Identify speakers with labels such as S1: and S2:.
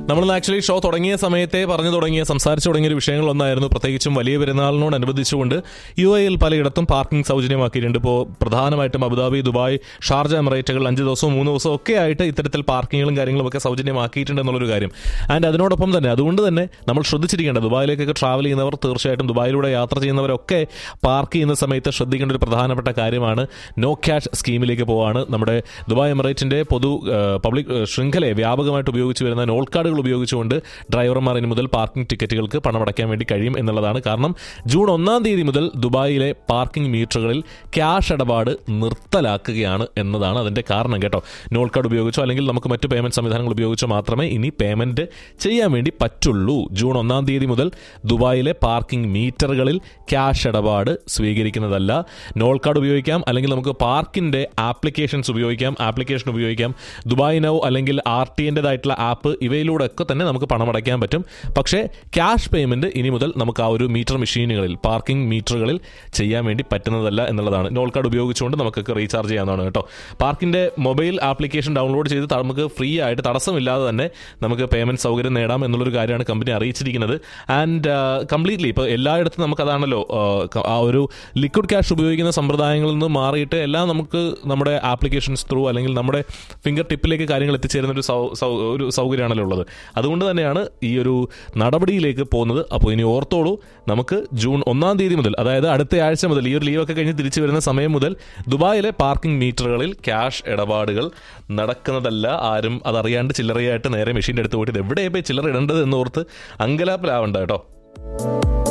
S1: നമ്മൾ actually show തുടങ്ങിയ സമയത്തെ പറഞ്ഞു തുടങ്ങിയ സംസാരിച്ചു തുടങ്ങിയ ഒരു വിഷയങ്ങളൊന്നായിരുന്നു പ്രത്യേകിച്ചും വലിയ പെരുന്നാളിനോടനുബന്ധിച്ചുകൊണ്ട് യു എയിൽ പലയിടത്തും പാർക്കിംഗ് സൗജന്യമാക്കിയിട്ടുണ്ട് ഇപ്പോൾ പ്രധാനമായിട്ടും അബുദാബി ദുബായ് ഷാർജ എമിറേറ്റുകൾ അഞ്ച് ദിവസവും മൂന്ന് ദിവസവും ഒക്കെ ആയിട്ട് ഇത്തരത്തിൽ പാർക്കിങ്ങുകളും കാര്യങ്ങളും ഒക്കെ സൗജന്യമാക്കിയിട്ടുണ്ട് എന്നുള്ളൊരു കാര്യം ആൻഡ് അതിനോടൊപ്പം തന്നെ അതുകൊണ്ട് തന്നെ നമ്മൾ ശ്രദ്ധിച്ചിരിക്കേണ്ട ദുബായിലേക്കൊക്കെ ട്രാവൽ ചെയ്യുന്നവർ തീർച്ചയായിട്ടും ദുബായിലൂടെ യാത്ര ചെയ്യുന്നവരൊക്കെ പാർക്ക് ചെയ്യുന്ന സമയത്ത് ശ്രദ്ധിക്കേണ്ട ഒരു പ്രധാനപ്പെട്ട കാര്യമാണ് നോ ക്യാഷ് സ്കീമിലേക്ക് പോവാണ് നമ്മുടെ ദുബായ് എമിറേറ്റിന്റെ പൊതു പബ്ലിക് ശൃംഖലയെ വ്യാപകമായിട്ട് ഉപയോഗിച്ച് വരുന്ന നോൾ കാർഡുകൾ ഉപയോഗിച്ചുകൊണ്ട് ഡ്രൈവർമാർ ഇനി മുതൽ പാർക്കിംഗ് ടിക്കറ്റുകൾക്ക് പണമടയ്ക്കാൻ വേണ്ടി കഴിയും എന്നുള്ളതാണ് കാരണം ജൂൺ ഒന്നാം തീയതി മുതൽ ദുബായിലെ പാർക്കിംഗ് മീറ്ററുകളിൽ ക്യാഷ് ഇടപാട് നിർത്തലാക്കുകയാണ് എന്നതാണ് അതിന്റെ കാരണം കേട്ടോ നോൾ കാർഡ് ഉപയോഗിച്ചോ അല്ലെങ്കിൽ നമുക്ക് മറ്റു പേയ്മെന്റ് സംവിധാനങ്ങൾ ഉപയോഗിച്ചോ മാത്രമേ ഇനി പേയ്മെന്റ് ചെയ്യാൻ വേണ്ടി പറ്റുള്ളൂ ജൂൺ ഒന്നാം തീയതി മുതൽ ദുബായിലെ പാർക്കിംഗ് മീറ്ററുകളിൽ ക്യാഷ് ഇടപാട് സ്വീകരിക്കുന്നതല്ല നോൾ കാർഡ് ഉപയോഗിക്കാം അല്ലെങ്കിൽ നമുക്ക് പാർക്കിന്റെ ആപ്ലിക്കേഷൻസ് ഉപയോഗിക്കാം ആപ്ലിക്കേഷൻ ഉപയോഗിക്കാം ദുബായ് നൗ അല്ലെങ്കിൽ ആർ ടി എൻ്റെതായിട്ടുള്ള ആപ്പ് ഇവയിലൂടെ ഒക്കെ തന്നെ നമുക്ക് പണമടയ്ക്കാൻ പറ്റും പക്ഷേ ക്യാഷ് പേയ്മെന്റ് ഇനി മുതൽ നമുക്ക് ആ ഒരു മീറ്റർ മെഷീനുകളിൽ പാർക്കിംഗ് മീറ്ററുകളിൽ ചെയ്യാൻ വേണ്ടി പറ്റുന്നതല്ല എന്നുള്ളതാണ് നോൾ കാർഡ് ഉപയോഗിച്ചുകൊണ്ട് നമുക്കൊക്കെ റീചാർജ് ചെയ്യാവുന്നതാണ് കേട്ടോ പാർക്കിന്റെ മൊബൈൽ ആപ്ലിക്കേഷൻ ഡൗൺലോഡ് ചെയ്ത് ത- നമുക്ക് ഫ്രീ ആയിട്ട് തടസ്സമില്ലാതെ തന്നെ നമുക്ക് പേയ്മെന്റ് സൗകര്യം നേടാം എന്നുള്ളൊരു കാര്യമാണ് കമ്പനി അറിയിച്ചിരിക്കുന്നത് ആൻഡ് കംപ്ലീറ്റ്ലി ഇപ്പോൾ എല്ലായിടത്തും നമുക്കതാണല്ലോ ആ, ക- ആ ഒരു ലിക്വിഡ് ക്യാഷ് ഉപയോഗിക്കുന്ന സമ്പ്രദായങ്ങളിൽ നിന്ന് മാറിയിട്ട് എല്ലാം നമുക്ക് നമ്മുടെ ആപ്ലിക്കേഷൻസ് ത്രൂ അല്ലെങ്കിൽ നമ്മുടെ ഫിംഗർ ടിപ്പിലേക്ക് കാര്യങ്ങൾ എത്തിച്ചേരുന്ന ഒരു സൗ- സൗ- ഒരു സൗകര്യമാണല്ലോ ഉള്ളത് അതുകൊണ്ട് തന്നെയാണ് ഈ ഒരു നടപടിയിലേക്ക് പോകുന്നത് അപ്പോൾ ഇനി ഓർത്തോളൂ നമുക്ക് ജൂൺ ഒന്നാം തീയതി മുതൽ അതായത് അടുത്ത ആഴ്ച മുതൽ ഈ ഒരു ലീവൊക്കെ കഴിഞ്ഞ് തിരിച്ചു വരുന്ന സമയം മുതൽ ദുബായിലെ പാർക്കിംഗ് മീറ്ററുകളിൽ ക്യാഷ് ഇടപാടുകൾ നടക്കുന്നതല്ല ആരും അതറിയാണ്ട് ചില്ലറയായിട്ട് നേരെ മെഷീൻ്റെ അടുത്ത് പോയിട്ട് ഇത് എവിടെയാണ് പോയി ചില്ലറ ഇടേണ്ടത് എന്ന് ഓർത്ത് അങ്കലാപ്പിലാവണ്ട കേട്ടോ